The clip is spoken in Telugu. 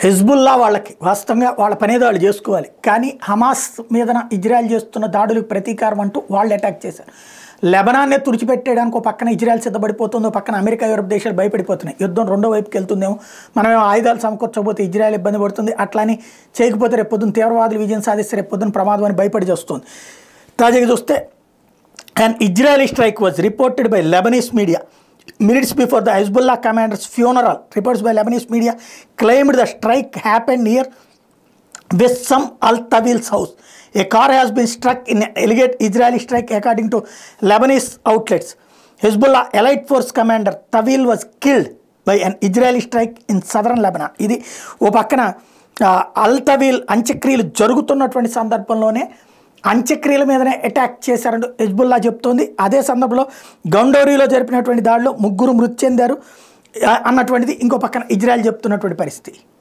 హెజ్బుల్లా వాళ్ళకి వాస్తవంగా వాళ్ళ పనేదో వాళ్ళు చేసుకోవాలి కానీ హమాస్ మీదన ఇజ్రాయెల్ చేస్తున్న దాడులకు ప్రతీకారం అంటూ వాళ్ళు అటాక్ చేశారు లెబనాన్నే తుడిచిపెట్టేయడానికి ఒక పక్కన ఇజ్రాయెల్ సిద్ధపడిపోతుందో పక్కన అమెరికా యూరప్ దేశాలు భయపడిపోతున్నాయి యుద్ధం రెండో వైపుకి వెళ్తుందేమో మనమేమో ఆయుధాలు సమకూర్చకపోతే ఇజ్రాయెల్ ఇబ్బంది పడుతుంది అట్లాని చేయకపోతే రేపు పొద్దున్న తీవ్రవాదులు విజయం సాధిస్తే రేపు పొద్దున్న ప్రమాదం అని భయపడి చేస్తుంది తాజాగా చూస్తే An Israeli strike was reported by Lebanese media. Minutes before the Hezbollah commander's funeral, reports by Lebanese media claimed the strike happened near Wissam Al Tawil's house. A car has been struck in an alleged Israeli strike, according to Lebanese outlets. Hezbollah elite force commander Tawil was killed by an Israeli strike in southern Lebanon. ఇది ఓ పక్కన ఆ, అల్ తవీల్ అంత్యక్రియలు జరుగుతున్నటువంటి సందర్భంలోనే అంత్యక్రియల మీదనే అటాక్ చేశారని హెజ్బుల్లా చెప్తోంది అదే సందర్భంలో గౌండోరీలో జరిపినటువంటి దాడిలో ముగ్గురు మృతి చెందారు ఆ, అన్నటువంటిది ఇంకో పక్కన ఇజ్రాయెల్ చెప్తున్నటువంటి పరిస్థితి